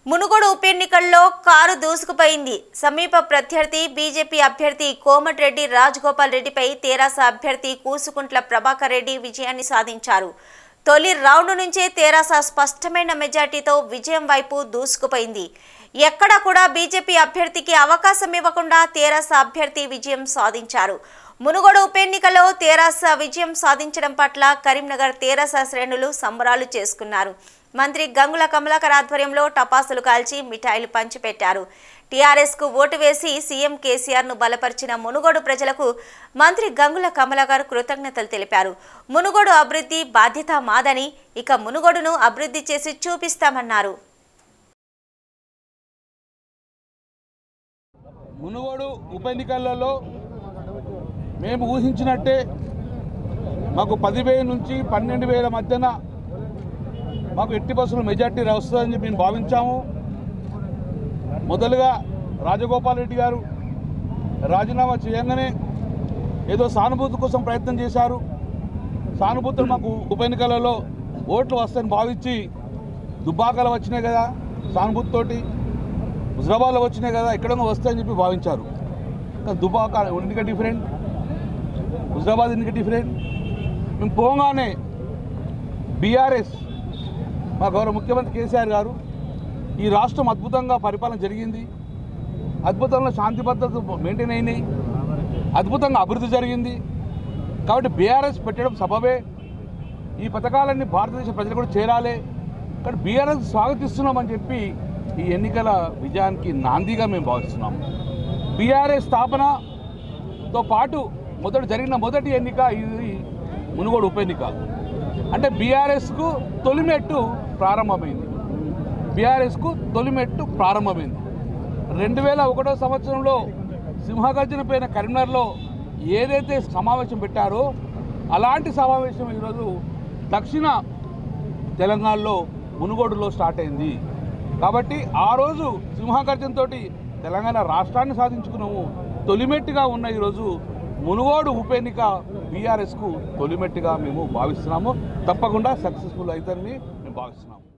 మునుగోడు ఉప ఎన్నికల్లో కారు దూసుకుపోయింది సమీప ప్రత్యర్థి బీజేపీ అభ్యర్థి కోమటిరెడ్డి రాజగోపాల్ రెడ్డిపై తెరాస అభ్యర్థి కూసుకుంట్ల ప్రభాకర్ రెడ్డి విజయాన్ని సాధించారు తొలి రౌండ్ నుంచే తెరాస స్పష్టమైన మెజార్టీతో విజయం వైపు దూసుకుపోయింది ఎక్కడా కూడా బీజేపీ అభ్యర్థికి అవకాశం ఇవ్వకుండా తెరాస అభ్యర్థి విజయం సాధించారు మునుగోడు ఉప ఎన్నికలో తెరాస విజయం సాధించడం పట్ల కరీంనగర్ తెరాస శ్రేణులు సంబరాలు చేసుకున్నారు మంత్రి గంగుల కమలాకర్ ఆధ్వర్యంలో టపాసులు కాల్చి మిఠాయిలు పంచిపెట్టారు టీఆర్ఎస్ కు ఓటు వేసి సీఎం కేసీఆర్ ను బలపరిచిన మునుగోడు ప్రజలకు మంత్రి గంగుల కమలాకర్ కృతజ్ఞతలు తెలిపారు మునుగోడు అభివృద్ధి బాధ్యత మాదని ఇక మునుగోడును అభివృద్ధి చేసి చూపిస్తామన్నారు మునుగోడు ఉప ఎన్నికలలో మేము ఊహించినట్టే మాకు పదివేల నుంచి పన్నెండు వేల మధ్యన మాకు ఎట్టి బస్సులు మెజార్టీ వస్తుందని చెప్పి మేము భావించాము మొదలుగా రాజగోపాల్ రెడ్డి గారు రాజీనామా చేయగానే ఏదో సానుభూతి కోసం ప్రయత్నం చేశారు సానుభూతులు మాకు ఉప ఎన్నికలలో ఓట్లు వస్తాయని భావించి దుబ్బాకలు వచ్చినాయి కదా సానుభూతితోటి హుజరాబాద్లో వచ్చినాయి కదా ఎక్కడో వస్తాయని చెప్పి భావించారు కానీ దుబాక ఎన్నిక డిఫరెంట్ హుజరాబాద్ ఎన్నిక డిఫరెంట్ మేము పోగానే బీఆర్ఎస్ మా గౌరవ ముఖ్యమంత్రి కేసీఆర్ గారు ఈ రాష్ట్రం అద్భుతంగా పరిపాలన జరిగింది అద్భుతంగా శాంతి భద్రత మెయింటైన్ అయినాయి అద్భుతంగా అభివృద్ధి జరిగింది కాబట్టి బీఆర్ఎస్ పెట్టడం సబబే ఈ పథకాలన్నీ భారతదేశ ప్రజలు కూడా చేరాలి కానీ బీఆర్ఎస్ స్వాగతిస్తున్నామని చెప్పి ఈ ఎన్నికల విజయానికి నాందిగా మేము భావిస్తున్నాం బీఆర్ఎస్ స్థాపనతో పాటు మొదటి జరిగిన మొదటి ఎన్నిక ఇది మునుగోడు ఉప ఎన్నిక అంటే బీఆర్ఎస్కు తొలిమెట్టు ప్రారంభమైంది బీఆర్ఎస్కు తొలిమెట్టు ప్రారంభమైంది రెండు వేల ఒకటో సంవత్సరంలో సింహగర్జన పైన కరీంనగర్లో ఏదైతే సమావేశం పెట్టారో అలాంటి సమావేశం ఈరోజు దక్షిణ తెలంగాణలో మునుగోడులో స్టార్ట్ అయింది కాబట్టి ఆ రోజు సింహగర్జనతో తెలంగాణ రాష్ట్రాన్ని సాధించుకున్నాము తొలిమెట్టుగా ఉన్న ఈరోజు మునుగోడు ఉప ఎన్నిక బీఆర్ఎస్కు తొలిమెట్టుగా మేము భావిస్తున్నాము తప్పకుండా సక్సెస్ఫుల్ అవుతుందని మేము భావిస్తున్నాము